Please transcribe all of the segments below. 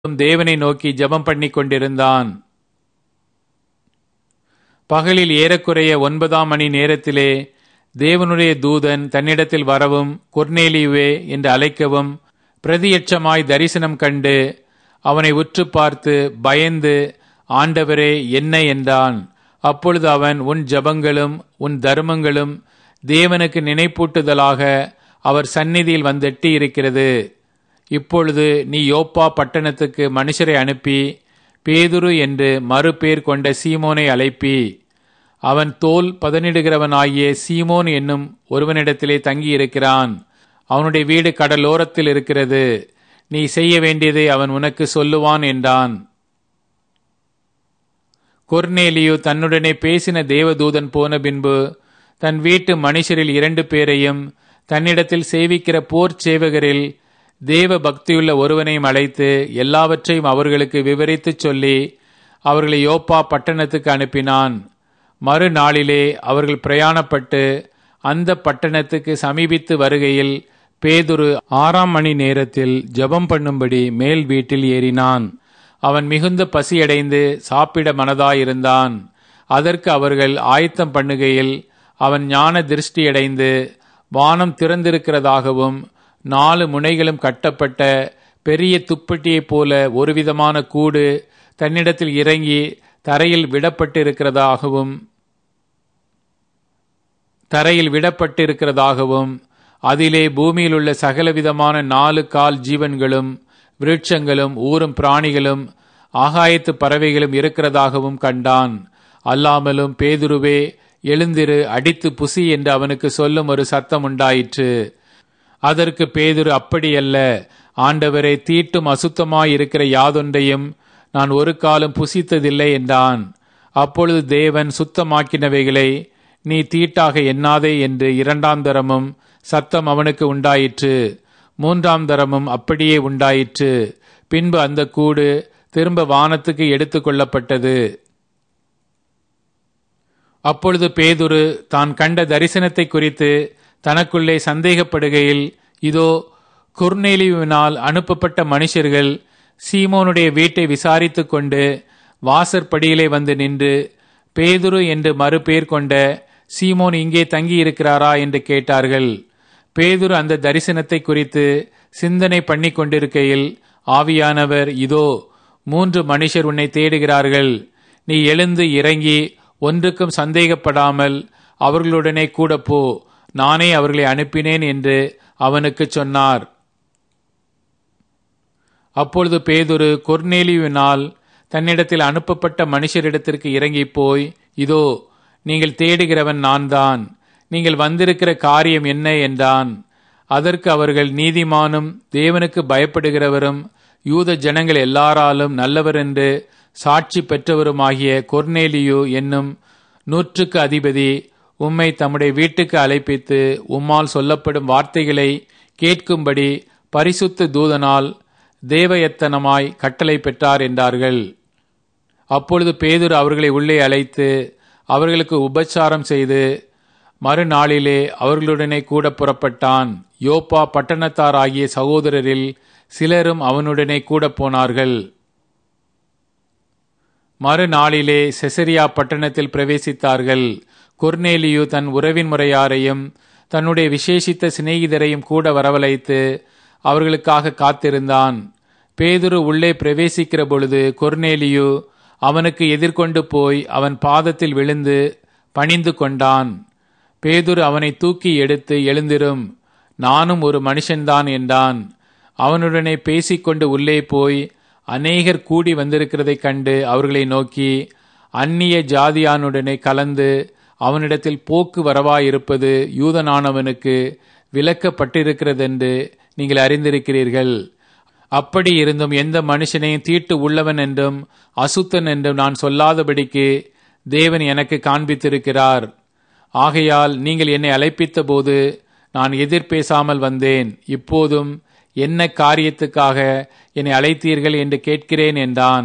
தேவனை நோக்கி ஜெபம் பண்ணிக் கொண்டிருந்தான் பகலில் ஏறக்குறைய ஒன்பதாம் மணி நேரத்திலே தேவனுடைய தூதன் தன்னிடத்தில் வரவும் கொர்நேலியுவே என்று அழைக்கவும் பிரதியட்சமாய் தரிசனம் கண்டு அவனை உற்று பார்த்து பயந்து ஆண்டவரே என்ன என்றான் அப்பொழுது அவன் உன் ஜபங்களும் உன் தர்மங்களும் தேவனுக்கு நினைப்பூட்டுதலாக அவர் சந்நிதியில் வந்தெட்டி இருக்கிறது இப்பொழுது நீ யோப்பா பட்டணத்துக்கு மனுஷரை அனுப்பி பேதுரு என்று மறுபேர் கொண்ட சீமோனை அழைப்பி அவன் தோல் பதனிடுகிறவனாகிய சீமோன் என்னும் ஒருவனிடத்திலே தங்கியிருக்கிறான் அவனுடைய வீடு கடலோரத்தில் இருக்கிறது நீ செய்ய வேண்டியதை அவன் உனக்கு சொல்லுவான் என்றான் கொர்நேலியு தன்னுடனே பேசின தேவதூதன் போன பின்பு தன் வீட்டு மனுஷரில் இரண்டு பேரையும் தன்னிடத்தில் சேவிக்கிற போர் சேவகரில் தேவ பக்தியுள்ள ஒருவனையும் அழைத்து எல்லாவற்றையும் அவர்களுக்கு விவரித்துச் சொல்லி அவர்களை யோப்பா பட்டணத்துக்கு அனுப்பினான் மறுநாளிலே அவர்கள் பிரயாணப்பட்டு அந்த பட்டணத்துக்கு சமீபித்து வருகையில் பேதுரு ஆறாம் மணி நேரத்தில் ஜெபம் பண்ணும்படி மேல் வீட்டில் ஏறினான் அவன் மிகுந்த பசியடைந்து சாப்பிட மனதாயிருந்தான் அதற்கு அவர்கள் ஆயத்தம் பண்ணுகையில் அவன் ஞான திருஷ்டியடைந்து வானம் திறந்திருக்கிறதாகவும் நாலு முனைகளும் கட்டப்பட்ட பெரிய துப்பட்டியைப் போல ஒருவிதமான கூடு தன்னிடத்தில் இறங்கி தரையில் விடப்பட்டிருக்கிறதாகவும் தரையில் விடப்பட்டிருக்கிறதாகவும் அதிலே பூமியில் உள்ள சகலவிதமான நாலு கால் ஜீவன்களும் விருட்சங்களும் ஊரும் பிராணிகளும் ஆகாயத்து பறவைகளும் இருக்கிறதாகவும் கண்டான் அல்லாமலும் பேதுருவே எழுந்திரு அடித்து புசி என்று அவனுக்கு சொல்லும் ஒரு சத்தம் உண்டாயிற்று அதற்கு பேதுரு அப்படியல்ல ஆண்டவரை தீட்டும் அசுத்தமாயிருக்கிற யாதொன்றையும் நான் ஒரு காலம் புசித்ததில்லை என்றான் அப்பொழுது தேவன் சுத்தமாக்கினவைகளை நீ தீட்டாக எண்ணாதே என்று இரண்டாம் தரமும் சத்தம் அவனுக்கு உண்டாயிற்று மூன்றாம் தரமும் அப்படியே உண்டாயிற்று பின்பு அந்த கூடு திரும்ப வானத்துக்கு எடுத்துக் கொள்ளப்பட்டது அப்பொழுது பேதுரு தான் கண்ட தரிசனத்தை குறித்து தனக்குள்ளே சந்தேகப்படுகையில் இதோ குர்நேலியுவினால் அனுப்பப்பட்ட மனுஷர்கள் சீமோனுடைய வீட்டை விசாரித்துக் கொண்டு வாசற்படியிலே வந்து நின்று பேதுரு என்று மறுபேர் கொண்ட சீமோன் இங்கே தங்கியிருக்கிறாரா என்று கேட்டார்கள் பேதுரு அந்த தரிசனத்தை குறித்து சிந்தனை பண்ணி கொண்டிருக்கையில் ஆவியானவர் இதோ மூன்று மனுஷர் உன்னை தேடுகிறார்கள் நீ எழுந்து இறங்கி ஒன்றுக்கும் சந்தேகப்படாமல் அவர்களுடனே கூட போ நானே அவர்களை அனுப்பினேன் என்று அவனுக்கு சொன்னார் அப்பொழுது பேதுரு கொர்நேலியுவினால் தன்னிடத்தில் அனுப்பப்பட்ட மனுஷரிடத்திற்கு இறங்கி போய் இதோ நீங்கள் தேடுகிறவன் நான் தான் நீங்கள் வந்திருக்கிற காரியம் என்ன என்றான் அதற்கு அவர்கள் நீதிமானும் தேவனுக்கு பயப்படுகிறவரும் யூத ஜனங்கள் எல்லாராலும் நல்லவர் என்று சாட்சி பெற்றவருமாகிய கொர்நேலியு என்னும் நூற்றுக்கு அதிபதி உம்மை தம்முடைய வீட்டுக்கு அழைப்பித்து உம்மால் சொல்லப்படும் வார்த்தைகளை கேட்கும்படி பரிசுத்த தூதனால் தேவயத்தனமாய் கட்டளை பெற்றார் என்றார்கள் அப்பொழுது பேதுரு அவர்களை உள்ளே அழைத்து அவர்களுக்கு உபச்சாரம் செய்து மறுநாளிலே அவர்களுடனே கூட புறப்பட்டான் யோப்பா பட்டணத்தாராகிய சகோதரரில் சிலரும் அவனுடனே கூட போனார்கள் மறுநாளிலே செசரியா பட்டணத்தில் பிரவேசித்தார்கள் குர்நேலியு தன் உறவின் முறையாரையும் தன்னுடைய விசேஷித்த சிநேகிதரையும் கூட வரவழைத்து அவர்களுக்காக காத்திருந்தான் பேதுரு உள்ளே பிரவேசிக்கிற பொழுது கொர்நேலியு அவனுக்கு எதிர்கொண்டு போய் அவன் பாதத்தில் விழுந்து பணிந்து கொண்டான் பேதுரு அவனை தூக்கி எடுத்து எழுந்திரும் நானும் ஒரு மனுஷன்தான் என்றான் அவனுடனே பேசிக்கொண்டு உள்ளே போய் அநேகர் கூடி வந்திருக்கிறதைக் கண்டு அவர்களை நோக்கி அந்நிய ஜாதியானுடனே கலந்து அவனிடத்தில் போக்கு வரவாயிருப்பது யூதனானவனுக்கு விலக்கப்பட்டிருக்கிறதென்று நீங்கள் அறிந்திருக்கிறீர்கள் அப்படி இருந்தும் எந்த மனுஷனையும் தீட்டு உள்ளவன் என்றும் அசுத்தன் என்றும் நான் சொல்லாதபடிக்கு தேவன் எனக்கு காண்பித்திருக்கிறார் ஆகையால் நீங்கள் என்னை அழைப்பித்த போது நான் எதிர்பேசாமல் வந்தேன் இப்போதும் என்ன காரியத்துக்காக என்னை அழைத்தீர்கள் என்று கேட்கிறேன் என்றான்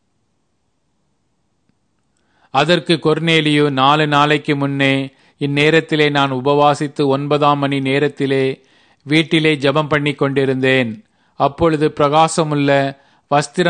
அதற்கு கொர்நேலியு நாலு நாளைக்கு முன்னே இந்நேரத்திலே நான் உபவாசித்து ஒன்பதாம் மணி நேரத்திலே வீட்டிலே ஜபம் பண்ணி கொண்டிருந்தேன் அப்பொழுது பிரகாசமுள்ள வஸ்திரம்